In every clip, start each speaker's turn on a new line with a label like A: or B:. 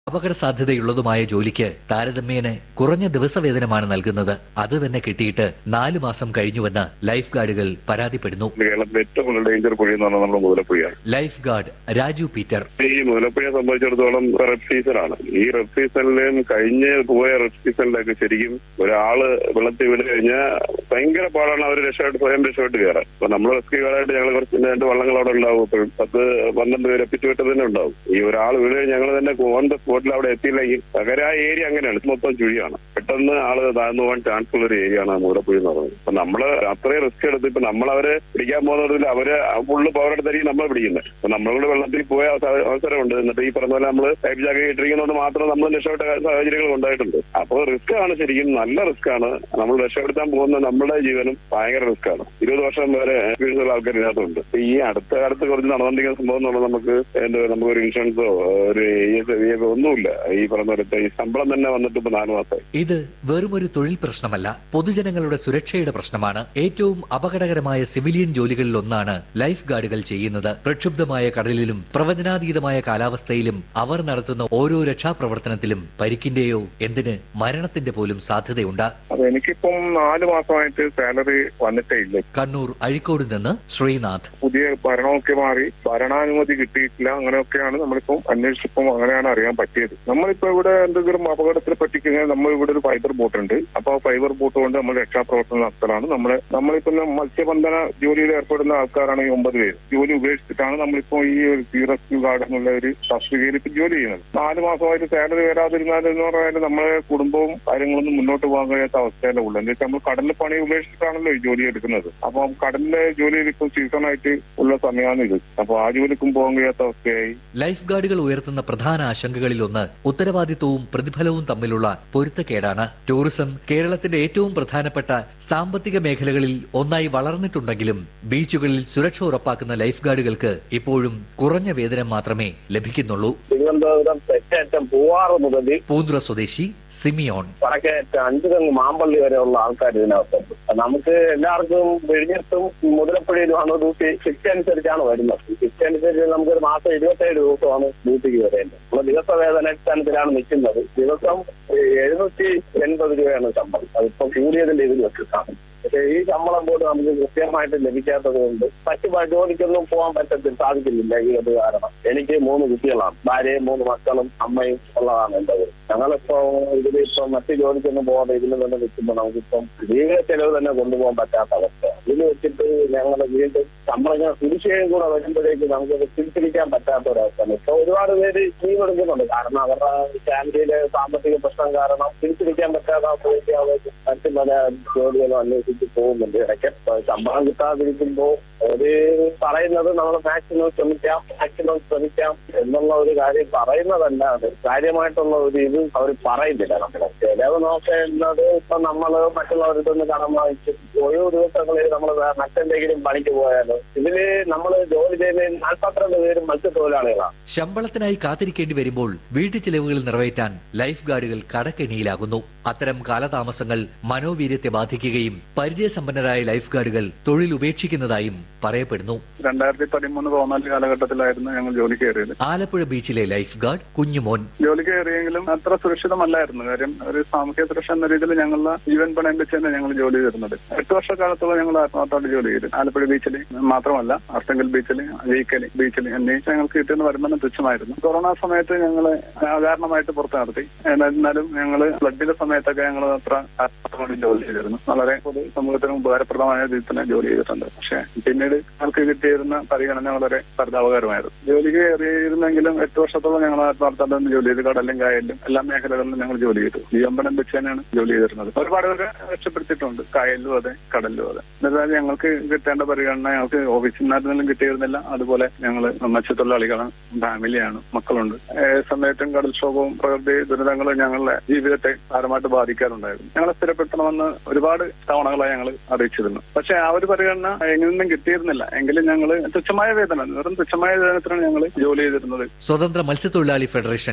A: അപകട സാധ്യതയുള്ളതുമായ ജോലിക്ക് താരതമ്യേന കുറഞ്ഞ ദിവസവേതനമാണ് നൽകുന്നത് അത് തന്നെ കിട്ടിയിട്ട് നാലു മാസം കഴിഞ്ഞുവെന്ന് ലൈഫ് ഗാർഡുകൾ പരാതിപ്പെടുന്നു
B: കേരളത്തിലെ ഏറ്റവും കൂടുതൽ ഡേഞ്ചർ കുഴി എന്ന് പറഞ്ഞാൽ നമ്മുടെ മുതലപ്പുഴയാണ്
A: ലൈഫ് ഗാർഡ് രാജു പീറ്റർ
B: ഈ മുതലപ്പുഴയെ സംബന്ധിച്ചിടത്തോളം റെഡ് സീസണാണ് ഈ റെഡ് സീസണിലും കഴിഞ്ഞ് പോയ റെഡ് സീസണിലൊക്കെ ശരിക്കും ഒരാള് വെള്ളത്തിൽ വീണ് കഴിഞ്ഞാൽ ഭയങ്കര പാടാണ് അവർ രക്ഷപ്പെട്ട് സ്വയം രക്ഷപ്പെട്ട് കയറാൻ അപ്പൊ നമ്മൾ റെസ്ക്യൂ കാർഡായിട്ട് ഞങ്ങൾ കുറച്ച് രണ്ട് വള്ളങ്ങൾ അവിടെ ഉണ്ടാവും എപ്പോഴും പത്ത് പന്ത്രണ്ട് പേര് എപ്പിച്ചുവിട്ട് തന്നെ ഉണ്ടാവും ഈ ഒരാൾ വീണ് കഴിഞ്ഞാൽ ഞങ്ങൾ തന്നെ ഓൺ ദ സ്പോട്ടിൽ അവിടെ എത്തിയില്ലെങ്കിൽ പകരം ആ ഏരിയ അങ്ങനെയാണ് ഇത് മൊത്തം ചുഴിയാണ് പെട്ടെന്ന് ആള് താഴ്ന്നു പോകാൻ ചാൻസ് ഉള്ള ഒരു ഏരിയയാണ് മൂലപ്പുഴ എന്ന് പറയുന്നത് അപ്പൊ നമ്മള് അത്രയും റിസ്ക് എടുത്ത് ഇപ്പൊ നമ്മൾ അവരെ പിടിക്കാൻ പോകുന്നതിൽ അവര് ഫുള്ള് പവർ എടുത്തായിരിക്കും നമ്മളെ പിടിക്കുന്നത് അപ്പൊ നമ്മളോട് വെള്ളത്തിൽ പോയ അവസ- അവസരമുണ്ട് എന്നിട്ട് ഈ പറഞ്ഞ പോലെ നമ്മൾ ലൈഫ് ജാക്കറ്റ് ഇട്ടിരിക്കുന്നതുകൊണ്ട് മാത്രം നമ്മൾ രക്ഷപ്പെട്ട സാഹചര്യങ്ങൾ ഉണ്ടായിട്ടുണ്ട് അപ്പോൾ റിസ്ക് ആണ് ശരിക്കും നല്ല റിസ്ക് ആണ് നമ്മൾ രക്ഷപ്പെടുത്താൻ പോകുന്ന നമ്മുടെ ജീവനും ഭയങ്കര റിസ്ക് ആണ് ഇരുപത് വർഷം വരെ എക്സ്പീരിയൻസ് ഉള്ള ആൾക്കാർ ഇതിനകത്തുണ്ട് ഇപ്പൊ ഈ അടുത്ത കാലത്ത് കുറച്ച് നടന്നുകൊണ്ടിരിക്കുന്ന സംഭവം എന്ന് പറഞ്ഞാൽ നമുക്ക് എന്താ നമുക്ക് ഒരു ഇൻഷുറൻസോ ഒരു ESI ഒന്നുമില്ല ഈ പറഞ്ഞ പോലത്തെ ഈ ശമ്പളം തന്നെ വന്നിട്ട് ഇപ്പൊ നാല് മാസമായി
A: ഇത് വെറുമൊരു തൊഴിൽ പ്രശ്നമല്ല പൊതുജനങ്ങളുടെ സുരക്ഷയുടെ പ്രശ്നമാണ് ഏറ്റവും അപകടകരമായ സിവിലിയൻ ജോലികളിൽ ഒന്നാണ് ലൈഫ് ഗാർഡുകൾ ചെയ്യുന്നത് പ്രക്ഷുബ്ധമായ കടലിലും പ്രവചനാതീതമായ കാലാവസ്ഥയിലും അവർ നടത്തുന്ന ഓരോ രക്ഷാപ്രവർത്തനത്തിലും പരിക്കിന്റെയോ എന്തിന് മരണത്തിന്റെ പോലും സാധ്യതയുണ്ട്
C: അപ്പൊ എനിക്കിപ്പം നാല് മാസമായിട്ട് സാലറി വന്നിട്ടേ ഇല്ല
A: കണ്ണൂർ അഴിക്കോട് നിന്ന് ശ്രീനാഥ്
C: പുതിയ ഭരണമൊക്കെ മാറി ഭരണാനുമതി കിട്ടിയിട്ടില്ല അങ്ങനെയൊക്കെയാണ് നമ്മളിപ്പം അന്വേഷിച്ചപ്പം അങ്ങനെയാണ് അറിയാൻ പറ്റിയത് നമ്മളിപ്പോ ഇവിടെ എന്തെങ്കിലും അപകടത്തിൽ പറ്റിക്കഴിഞ്ഞാൽ നമ്മൾ ഇവിടെ ഒരു ഫൈബർ ബോട്ട് ഉണ്ട് അപ്പൊ ആ ഫൈബർ ബോട്ട് കൊണ്ട് നമ്മൾ രക്ഷാപ്രവർത്തനം നടത്തലാണ് നമ്മള് നമ്മളിപ്പോ മത്സ്യബന്ധന ജോലിയിൽ ഏർപ്പെടുന്ന ആൾക്കാരാണ് ഈ ഒമ്പത് പേര് ജോലി ഉപേക്ഷിച്ചിട്ടാണ് നമ്മളിപ്പോ ഈ ഒരു സീ റെസ്ക്യൂ ഗാർഡ് എന്നുള്ള ഒരു തസ്തികയിൽ ഇപ്പൊ ജോലി ചെയ്യുന്നത് നാല് മാസമായിട്ട് സാലറി വരാതിരുന്നാൽ എന്ന് പറഞ്ഞാൽ നമ്മളെ കുടുംബവും കാര്യങ്ങളൊന്നും മുന്നോട്ട് പോകാൻ കഴിയാത്ത അവസ്ഥയല്ലേ ഉള്ളൂ എന്താ വെച്ചാൽ നമ്മൾ കടലിൽ പണി ഉപേക്ഷിച്ചിട്ടാണല്ലോ ഈ ജോലി എടുക്കുന്നത് അപ്പൊ കടലിലെ ജോലിയിൽ ഇപ്പം സീസണായിട്ട് ഉള്ള സമയമാണ് ഇത് അപ്പൊ ആ ജോലിക്കും പോകാൻ കഴിയാത്ത അവസ്ഥയായി
A: ലൈഫ് ഗാർഡുകൾ ഉയർത്തുന്ന പ്രധാന ആശങ്കകളിലൊന്ന് ഉത്തരവാദിത്വവും പ്രതിഫലവും തമ്മിലുള്ള പൊരുത്തക്കേടാണ് ടൂറിസം കേരളത്തിന്റെ ഏറ്റവും പ്രധാനപ്പെട്ട സാമ്പത്തിക മേഖലകളിൽ ഒന്നായി വളർന്നിട്ടുണ്ടെങ്കിലും ബീച്ചുകളിൽ സുരക്ഷ ഉറപ്പാക്കുന്ന ലൈഫ് ഗാർഡുകൾക്ക് ഇപ്പോഴും കുറഞ്ഞ വേതനം മാത്രമേ ലഭിക്കുന്നുള്ളൂ
D: തിരുവനന്തപുരം തെക്കേറ്റം പൂവാറ് മുതൽ
A: പൂന്തുറ സ്വദേശി സിമിയോൺ
D: വടക്കേറ്റം അഞ്ചുതെങ്ങ് മാമ്പള്ളി വരെയുള്ള ആൾക്കാർ ഇതിനകത്തുണ്ട് നമുക്ക് എല്ലാവർക്കും വെടിഞ്ഞിട്ടും മുതലപ്പുഴയിലുമാണ് ഡ്യൂട്ടി ഷിഫ്റ്റ് അനുസരിച്ചാണ് വരുന്നത് ഷിഫ്റ്റ് അനുസരിച്ച് നമുക്കൊരു മാസം ഇരുപത്തേഴ് ദിവസമാണ് ഡ്യൂട്ടിക്ക് വരേണ്ടത് നമ്മൾ ദിവസ വേതനാടിസ്ഥാനത്തിലാണ് നിൽക്കുന്നത് ദിവസം എഴുന്നൂറ്റി എൺപത് രൂപയാണ് ശമ്പളം അതിപ്പോ കൂടിയതിന്റെ ഇതിൽ വെച്ചിട്ടാണ് പക്ഷേ ഈ ശമ്പളം പോലും നമുക്ക് കൃത്യമായിട്ട് ലഭിക്കാത്തത് കൊണ്ട് മറ്റു പ- ജോലിക്കൊന്നും പോകാൻ പറ്റത്തില്ല സാധിക്കുന്നില്ല ഈ ഒരു കാരണം എനിക്ക് മൂന്ന് കുട്ടികളാണ് ഭാര്യയും മൂന്ന് മക്കളും അമ്മയും ഉള്ളതാണ് എന്റെ വീട് ഞങ്ങളിപ്പോ ഇതിലിപ്പോ മറ്റു ജോലിക്കൊന്നും പോകാതെ ഇതിൽ തന്നെ നിൽക്കുമ്പോൾ നമുക്കിപ്പം ജീവിത ചെലവ് തന്നെ കൊണ്ടുപോകാൻ പറ്റാത്ത അവസ്ഥ ഇതിൽ വെച്ചിട്ട് ഞങ്ങൾ വീണ്ടും ശമ്പളം കുടിശ്ശേയും കൂടെ വരുമ്പോഴേക്ക് നമുക്കത് തിരിച്ചിരിക്കാൻ പറ്റാത്ത ഒരവസ്ഥയാണ് ഇപ്പൊ ഒരുപാട് പേര് ലീവ് എടുക്കുന്നുണ്ട് കാരണം അവരുടെ ഫാമിലിയിലെ സാമ്പത്തിക പ്രശ്നം കാരണം തിരിച്ചിരിക്കാൻ പറ്റാത്ത അവസ്ഥയ്ക്ക് അവർ മറ്റു പല ജോലികളും അന്വേഷിച്ച് പോകുന്നുണ്ട് ഇടയ്ക്ക് ഇപ്പൊ ശമ്പളം കിട്ടാതിരിക്കുമ്പോ അവര് പറയുന്നത് നമ്മൾ മാക്സിമം ശ്രമിക്കാം മാക്സിമം ശ്രമിക്കാം എന്നുള്ള ഒരു കാര്യം പറയുന്നതല്ലാതെ കാര്യമായിട്ടുള്ള ഒരു ഇത് അവർ പറയുന്നില്ല നമ്മളെ ചെലവ് നോക്കേണ്ടത് ഇപ്പൊ നമ്മൾ മറ്റുള്ളവരുടെ നിന്ന് കടം വാങ്ങിച്ച് ഓരോ ദിവസങ്ങളിൽ നമ്മൾ മറ്റെന്തെങ്കിലും പണിക്ക് പോയാലോ ഇതില് നമ്മൾ ജോലി ചെയ്യുന്ന നാൽപ്പത്തിരണ്ട് പേരും മത്സ്യത്തൊഴിലാളികളാണ്
A: ശമ്പളത്തിനായി കാത്തിരിക്കേണ്ടി വരുമ്പോൾ വീട്ടു ചെലവുകൾ നിറവേറ്റാൻ ലൈഫ് ഗാർഡുകൾ കടക്കെണിയിലാകുന്നു അത്തരം കാലതാമസങ്ങൾ മനോവീര്യത്തെ ബാധിക്കുകയും പരിചയസമ്പന്നരായ ലൈഫ് ഗാർഡുകൾ തൊഴിൽ ഉപേക്ഷിക്കുന്നതായും പറയപ്പെടുന്നു
C: രണ്ടായിരത്തി പതിമൂന്ന് പതിനാല് കാലഘട്ടത്തിലായിരുന്നു ഞങ്ങൾ ജോലി കയറിയത്
A: ആലപ്പുഴ ബീച്ചിലെ ലൈഫ് ഗാർഡ് കുഞ്ഞുമോൻ
C: ജോലി കയറിയെങ്കിലും അത്ര സുരക്ഷിതമല്ലായിരുന്നു കാര്യം ഒരു സാമൂഹ്യ സുരക്ഷ എന്ന രീതിയിൽ ഞങ്ങളുടെ ജീവൻ പണയം വെച്ച് തന്നെ ഞങ്ങൾ ജോലി ചെയ്തിരുന്നത് എട്ട് വർഷക്കാലത്തോളം ഞങ്ങൾ ആത്മാർത്ഥമായിട്ട് ജോലി ചെയ്തു ആലപ്പുഴ ബീച്ചിൽ മാത്രമല്ല അർത്തങ്കൽ ബീച്ചിൽ അഴീക്കൽ ബീച്ചിൽ എന്നീ ഞങ്ങൾക്ക് കിട്ടുന്ന വരുമാനം തുച്ഛമായിരുന്നു കൊറോണ സമയത്ത് ഞങ്ങൾ അകാരണമായിട്ട് പുറത്തു നടത്തി എന്നാലും ഞങ്ങൾ ഫ്ലഡിന്റെ സമയത്തൊക്കെ ഞങ്ങൾ അത്ര ആത്മാർത്ഥമായിട്ട് ജോലി ചെയ്തിരുന്നു വളരെ പൊതു സമൂഹത്തിന് ഉപകാരപ്രദമായ രീതിയിൽ തന്നെ ജോലി ചെയ്തിട്ടുണ്ട് പക്ഷെ പിന്നീട് ഞങ്ങൾക്ക് കിട്ടിയിരുന്ന പരിഗണന വളരെ പരിതാപകരമായിരുന്നു ജോലിക്ക് കയറിയിരുന്നെങ്കിലും എട്ട് വർഷത്തോളം ഞങ്ങൾ ആത്മാർത്ഥമായിട്ട് ജോലി ചെയ്തു കടലും കായലിലും എല്ലാ മേഖലകളിലും ഞങ്ങൾ ജോലി ചെയ്തു ജീവമ്പനം വെച്ച് തന്നെയാണ് ജോലി ചെയ്തിരുന്നത് ഒരുപാട് പേരെ രക്ഷപ്പെടുത്തിയിട്ടുണ്ട് കായലിലും അതെ കടലിലും അതെ എന്നിരുന്നാലും ഞങ്ങൾക്ക് കിട്ടേണ്ട പരിഗണന ഞങ്ങൾക്ക് ഓഫീസിൽ നിന്നായിരുന്നാലും കിട്ടിയിരുന്നില്ല അതുപോലെ ഞങ്ങൾ മത്സ്യത്തൊഴിലാളികളാണ് ഫാമിലിയാണ് മക്കളുണ്ട് ഏത് സമയത്തും കടൽക്ഷോഭവും പ്രകൃതി ദുരിതങ്ങളും ഞങ്ങളുടെ ജീവിതത്തെ സാരമായിട്ട് ബാധിക്കാറുണ്ടായിരുന്നു ഞങ്ങളെ സ്ഥിരപ്പെടുത്തണമെന്ന് ഒരുപാട് തവണകളായി ഞങ്ങൾ അറിയിച്ചിരുന്നു പക്ഷെ ആ ഒരു പരിഗണന എങ്ങനെയൊന്നും കിട്ടിയിരുന്നില്ല എങ്കിലും ഞങ്ങൾ തുച്ഛമായ വേതനം വെറും തുച്ഛമായ വേതനത്തിനാണ് ഞങ്ങൾ ജോലി ചെയ്തിരുന്നത്
A: സ്വതന്ത്ര മത്സ്യത്തൊഴിലാളി ഫെഡറേഷൻ സംസ്ഥാന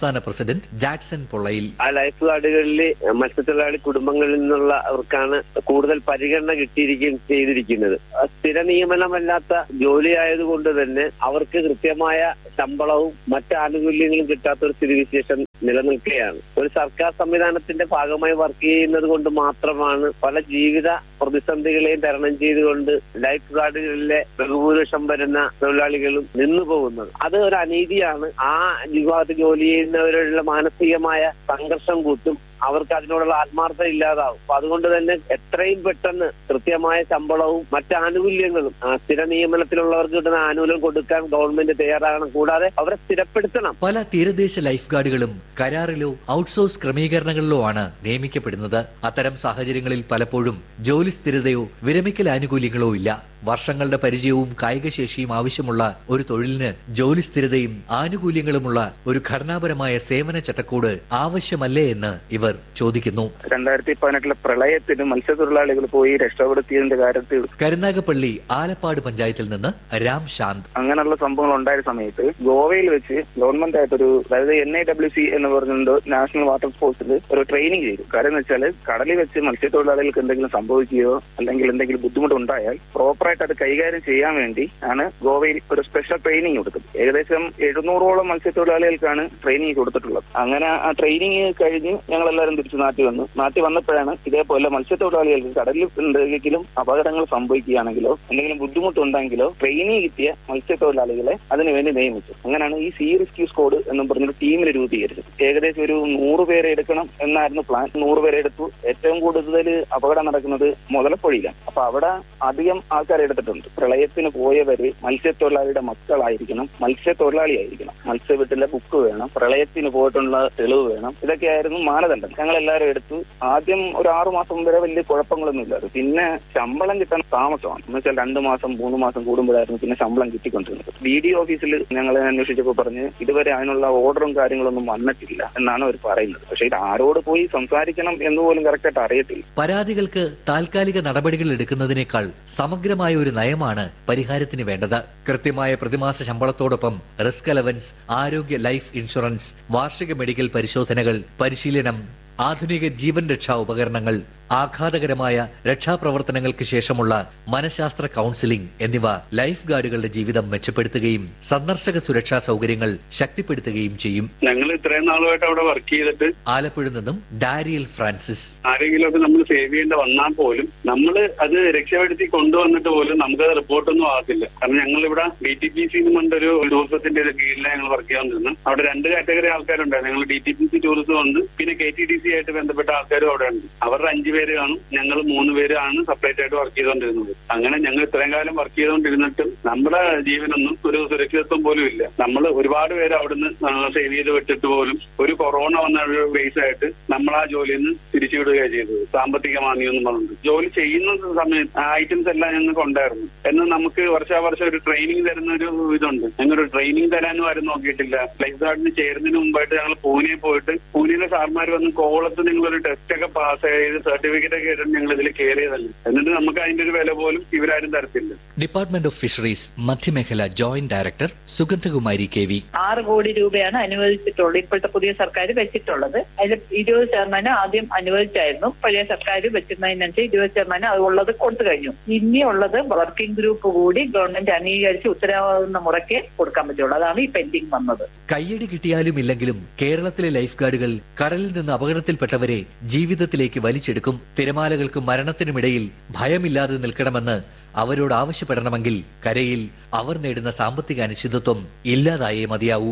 A: സംസ്ഥാന പ്രസിഡന്റ് ജാക്സൺ പൊള്ളയിൽ
E: ആ ലൈഫ് ഗാർഡുകളിൽ മത്സ്യത്തൊഴിലാളി കുടുംബങ്ങളിൽ നിന്നുള്ളവർക്കാണ് കൂടുതൽ പരിഗണന കിട്ടിയിരിക്കുകയും ചെയ്തിരിക്കുന്നത് സ്ഥിര നിയമനമല്ലാത്ത ജോലി ആയതുകൊണ്ട് തന്നെ അവർക്ക് കൃത്യമായ ശമ്പളവും മറ്റ് ആനുകൂല്യങ്ങളും കിട്ടാത്ത ഒരു സ്ഥിതിവിശേഷം നിലനിൽക്കുകയാണ് ഒരു സർക്കാർ സംവിധാനത്തിന്റെ ഭാഗമായി വർക്ക് ചെയ്യുന്നത് കൊണ്ട് മാത്രമാണ് പല ജീവിത പ്രതിസന്ധികളെയും തരണം ചെയ്തുകൊണ്ട് ലൈഫ് ഗാർഡുകളിലെ ബഹുഭൂരിപക്ഷം വരുന്ന തൊഴിലാളികളും നിന്നു പോകുന്നത് അത് ഒരു അനീതിയാണ് ആ വിഭാഗത്തിൽ ജോലി ചെയ്യുന്നവരുടെ മാനസികമായ സംഘർഷം കൂട്ടും അവർക്ക് അതിനോടുള്ള ആത്മാർത്ഥത ഇല്ലാതാവും അപ്പൊ അതുകൊണ്ട് തന്നെ എത്രയും പെട്ടെന്ന് കൃത്യമായ ശമ്പളവും മറ്റ് ആനുകൂല്യങ്ങളും ആ, സ്ഥിര നിയമനത്തിലുള്ളവർക്ക് കിട്ടുന്ന ആനുകൂല്യം കൊടുക്കാൻ ഗവൺമെന്റ് തയ്യാറാകണം കൂടാതെ അവരെ സ്ഥിരപ്പെടുത്തണം
A: പല തീരദേശ ലൈഫ് ഗാർഡുകളും കരാറിലോ ഔട്ട്സോഴ്സ് ക്രമീകരണങ്ങളിലോ ആണ് നിയമിക്കപ്പെടുന്നത് അത്തരം സാഹചര്യങ്ങളിൽ പലപ്പോഴും ജോലി സ്ഥിരതയോ വിരമിക്കൽ ആനുകൂല്യങ്ങളോ ഇല്ല വർഷങ്ങളുടെ പരിചയവും കായികശേഷിയും ആവശ്യമുള്ള ഒരു തൊഴിലിന് ജോലി സ്ഥിരതയും ആനുകൂല്യങ്ങളുമുള്ള ഒരു ഘടനാപരമായ സേവന ചട്ടക്കൂട് ആവശ്യമല്ലേ എന്ന് ഇവർ ചോദിക്കുന്നു
C: രണ്ടായിരത്തി പതിനെട്ടിലെ പ്രളയത്തിന് മത്സ്യത്തൊഴിലാളികൾ പോയി രക്ഷപ്പെടുത്തിയതിന്റെ കാര്യത്തിൽ
A: കരുനാഗപ്പള്ളി ആലപ്പാട് പഞ്ചായത്തിൽ നിന്ന് രാം ശാന്ത്
C: അങ്ങനെയുള്ള സംഭവങ്ങൾ ഉണ്ടായ സമയത്ത് ഗോവയിൽ വെച്ച് ഗവൺമെന്റ് ആയിട്ടൊരു അതായത് എൻ ഐ ഡബ്ല്യു സി എന്ന് പറഞ്ഞുകൊണ്ട് നാഷണൽ വാട്ടർ ഫോഴ്സിൽ ഒരു ട്രെയിനിങ് ചെയ്തു കാര്യം എന്ന് വെച്ചാൽ കടലിൽ വെച്ച് മത്സ്യത്തൊഴിലാളികൾക്ക് എന്തെങ്കിലും സംഭവിക്കുകയോ അല്ലെങ്കിൽ എന്തെങ്കിലും ബുദ്ധിമുട്ടുണ്ടായാൽ പ്രോപ്പറായിട്ട് അത് കൈകാര്യം ചെയ്യാൻ വേണ്ടി ആണ് ഗോവയിൽ ഒരു സ്പെഷ്യൽ ട്രെയിനിങ് കൊടുത്തത് ഏകദേശം എഴുന്നൂറോളം മത്സ്യത്തൊഴിലാളികൾക്കാണ് ട്രെയിനിങ് കൊടുത്തിട്ടുള്ളത് അങ്ങനെ ആ ട്രെയിനിങ് കഴിഞ്ഞ് ഞങ്ങൾ എല്ലാവരും തിരിച്ച് നാട്ടിൽ വന്നു നാട്ടിൽ വന്നപ്പോഴാണ് ഇതേപോലെ മത്സ്യത്തൊഴിലാളികൾക്ക് കടലിൽ എന്തെങ്കിലും അപകടങ്ങൾ സംഭവിക്കുകയാണെങ്കിലോ എന്തെങ്കിലും ബുദ്ധിമുട്ടുണ്ടെങ്കിലോ ട്രെയിനിങ് കിട്ടിയ മത്സ്യത്തൊഴിലാളികളെ അതിനുവേണ്ടി നിയമിച്ചു അങ്ങനെയാണ് ഈ സീ റെസ്ക്യൂ സ്ക്വാഡ് എന്നും പറഞ്ഞൊരു ടീമിനെ രൂപീകരിച്ചത് ഏകദേശം ഒരു നൂറ് പേരെ എടുക്കണം എന്നായിരുന്നു പ്ലാൻ നൂറ് പേരെ എടുത്തു ഏറ്റവും കൂടുതൽ അപകടം നടക്കുന്നത് മുതലപ്പൊഴിയിലാണ് അപ്പൊ അവിടെ അധികം ആൾക്കാരെ എടുത്തിട്ടുണ്ട് പ്രളയത്തിന് പോയവര് മത്സ്യത്തൊഴിലാളിയുടെ മക്കളായിരിക്കണം മത്സ്യത്തൊഴിലാളിയായിരിക്കണം മത്സ്യവീട്ടിലെ ബുക്ക് വേണം പ്രളയത്തിന് പോയിട്ടുള്ള തെളിവ് വേണം ഇതൊക്കെയായിരുന്നു മാനദണ്ഡം ഞങ്ങൾ എല്ലാവരും എടുത്തു ആദ്യം ഒരു ആറു മാസം വരെ വലിയ കുഴപ്പങ്ങളൊന്നും ഇല്ലായിരുന്നു പിന്നെ ശമ്പളം കിട്ടാൻ താമസമാണ് എന്ന് വെച്ചാൽ രണ്ടു മാസം മൂന്ന് മാസം കൂടുമ്പോഴായിരുന്നു പിന്നെ ശമ്പളം കിട്ടിക്കൊണ്ടിരുന്നത് ബി ഡി ഓഫീസിൽ ഞങ്ങളെ അന്വേഷിച്ചപ്പോൾ പറഞ്ഞ് ഇതുവരെ അതിനുള്ള ഓർഡറും കാര്യങ്ങളൊന്നും വന്നിട്ടില്ല എന്നാണ് അവർ പറയുന്നത് പക്ഷേ ഇത് ആരോട് പോയി സംസാരിക്കണം എന്ന് പോലും കറക്റ്റായിട്ട് അറിയത്തില്ല
A: പരാതികൾക്ക് താൽക്കാലിക നടപടികൾ എടുക്കുന്നതിനേക്കാൾ സമഗ്രമായ ഒരു നയമാണ് പരിഹാരത്തിന് വേണ്ടത് കൃത്യമായ പ്രതിമാസ ശമ്പളത്തോടൊപ്പം റിസ്ക് അലവൻസ് ആരോഗ്യ ലൈഫ് ഇൻഷുറൻസ് വാർഷിക മെഡിക്കൽ പരിശോധനകൾ പരിശീലനം ആധുനിക ജീവൻ രക്ഷാ ഉപകരണങ്ങൾ ആഘാതകരമായ രക്ഷാപ്രവർത്തനങ്ങൾക്ക് ശേഷമുള്ള മനഃശാസ്ത്ര കൌൺസിലിംഗ് എന്നിവ ലൈഫ് ഗാർഡുകളുടെ ജീവിതം മെച്ചപ്പെടുത്തുകയും സന്ദർശക സുരക്ഷാ സൗകര്യങ്ങൾ ശക്തിപ്പെടുത്തുകയും ചെയ്യും
B: ഞങ്ങൾ ഇത്രയും നാളുമായിട്ട് അവിടെ വർക്ക് ചെയ്തിട്ട്
A: ആലപ്പുഴ നിന്നും ഡാരിയൽ ഫ്രാൻസിസ്
B: ആരെങ്കിലുമൊക്കെ നമ്മൾ സേവ് ചെയ്യേണ്ട വന്നാൽ പോലും നമ്മൾ അത് രക്ഷപ്പെടുത്തി കൊണ്ടുവന്നിട്ട് പോലും നമുക്കത് റിപ്പോർട്ടൊന്നും ആകത്തില്ല കാരണം ഞങ്ങൾ ഇവിടെ ഡി ടി പി സി കൊണ്ടൊരു ടൂറിസത്തിന്റെ കീഴിലാണ് ഞങ്ങൾ വർക്ക് ചെയ്യാൻ അവിടെ രണ്ട് കാറ്റഗറി ആൾക്കാരുണ്ടായിരുന്നു ഞങ്ങൾ D T P C tourism ഉണ്ട് പിന്നെ കെ ടി ഡി സി ആയിട്ട് ബന്ധപ്പെട്ട ആൾക്കാരും അവിടെ ഉണ്ട് അവരുടെ അഞ്ചു പേര് കാണും ഞങ്ങൾ മൂന്ന് പേരാണ് സെപ്പറേറ്റ് ആയിട്ട് വർക്ക് ചെയ്തുകൊണ്ടിരുന്നത് അങ്ങനെ ഞങ്ങൾ ഇത്രയും കാലം വർക്ക് ചെയ്തുകൊണ്ടിരുന്നിട്ടും നമ്മുടെ ജീവനൊന്നും ഒരു സുരക്ഷിതത്വം പോലും ഇല്ല നമ്മൾ ഒരുപാട് പേര് അവിടുന്ന് സേവ് ചെയ്ത് വിട്ടിട്ട് പോലും ഒരു കൊറോണ വന്ന ഒരു ബേസ് ആയിട്ട് നമ്മൾ ആ ജോലിയിൽ നിന്ന് തിരിച്ചുവിടുകയാണ് ചെയ്തത് സാമ്പത്തിക മാന്യം എന്ന് പറഞ്ഞിട്ട് ജോലി ചെയ്യുന്ന സമയത്ത് ആ ഐറ്റംസ് എല്ലാം ഞങ്ങൾക്ക് ഉണ്ടായിരുന്നു എന്നാൽ നമുക്ക് വർഷാവർഷം ഒരു ട്രെയിനിങ് തരുന്ന ഒരു ഇതുണ്ട് ഞങ്ങളൊരു ട്രെയിനിങ് തരാനും ആരും നോക്കിയിട്ടില്ല ലൈഫ് ഗാർഡിന് ചേരുന്നതിന് മുമ്പായിട്ട് ഞങ്ങൾ പൂനെ പോയിട്ട് പൂനെയിലെ സാർമാർ വന്ന് കോളത്ത് നിങ്ങളൊരു ടെസ്റ്റ് ഒക്കെ പാസ് ചെയ്ത് സർട്ടിഫിക്കറ്റ് ഒക്കെ ഇട്ട് ഞങ്ങൾ ഇതിൽ കയറിയതല്ല എന്നിട്ട് നമുക്ക് അതിന്റെ ഒരു വില പോലും ഇവരാരും തരത്തില്ല
A: ഡിപ്പാർട്ട്മെന്റ് ഓഫ് ഫിഷറീസ് മധ്യമേഖല joint director Sugandhakumari K V
F: ആറ് കോടി രൂപയാണ് അനുവദിച്ചിട്ടുള്ളത് ഇപ്പോഴത്തെ പുതിയ സർക്കാർ വെച്ചിട്ടുള്ളത് അതിൽ ഇരുപത് ശതമാനം ആദ്യം അനുവദിച്ചായിരുന്നു പഴയ സർക്കാർ വെച്ചിരുന്നതിനനുസരിച്ച് ഇരുപത് ശതമാനം അത് ഉള്ളത് കൊടുത്തു കഴിഞ്ഞു ഇനിയുള്ളത് വർക്കിംഗ് ഗ്രൂപ്പ് കൂടി ഗവൺമെന്റ് അംഗീകരിച്ച് ഉത്തരവാദിക്കുന്ന മുറയ്ക്ക് കൊടുക്കാൻ പറ്റുള്ളൂ അതാണ് ഈ പെൻഡിങ് വന്നത്
A: കയ്യടി കിട്ടിയാലും ഇല്ലെങ്കിലും കേരളത്തിലെ ലൈഫ് ഗാർഡുകൾ കടലിൽ നിന്ന് അപകടത്തിൽപ്പെട്ടവരെ ജീവിതത്തിലേക്ക് വലിച്ചെടുക്കും തിരമാലകൾക്കും മരണത്തിനുമിടയിൽ ഭയമില്ലാതെ നിൽക്കണമെന്ന് അവരോട് ആവശ്യപ്പെടണമെങ്കിൽ കരയിൽ അവർ നേടുന്ന സാമ്പത്തിക അനിശ്ചിതത്വം ഇല്ലാതായേ മതിയാവൂ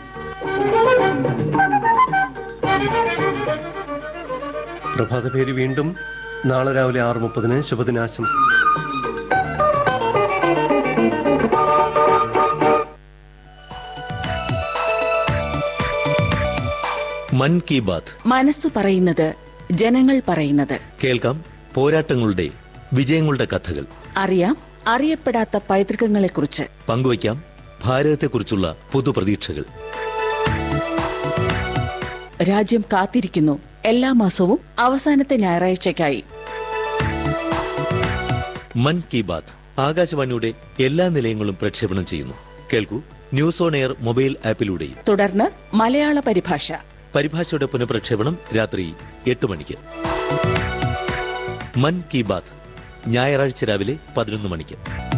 G: പ്രഭാതപേര് വീണ്ടും നാളെ രാവിലെ ആറ് മുപ്പതിന് ശുഭദിനാശംസ
H: മൻ കി ബാത്ത്
I: മനസ്സു പറയുന്നത് ജനങ്ങൾ പറയുന്നത്
H: കേൾക്കാം പോരാട്ടങ്ങളുടെ വിജയങ്ങളുടെ കഥകൾ
I: അറിയാം അറിയപ്പെടാത്ത പൈതൃകങ്ങളെക്കുറിച്ച്
H: പങ്കുവയ്ക്കാം ഭാരതത്തെക്കുറിച്ചുള്ള പുതുപ്രതീക്ഷകൾ
I: രാജ്യം കാത്തിരിക്കുന്നു എല്ലാ മാസവും അവസാനത്തെ ഞായറാഴ്ചയ്ക്കായി
H: മൻ കി ബാത്ത് ആകാശവാണിയുടെ എല്ലാ നിലയങ്ങളും പ്രക്ഷേപണം ചെയ്യുന്നു കേൾക്കൂ ന്യൂസ് ഓൺ എയർ മൊബൈൽ ആപ്പിലൂടെയും
I: തുടർന്ന് മലയാള പരിഭാഷ
H: പരിഭാഷയുടെ പുനഃപ്രക്ഷേപണം രാത്രി എട്ട് മണിക്ക് മൻ കി ബാത്ത് ഞായറാഴ്ച രാവിലെ പതിനൊന്ന് മണിക്ക്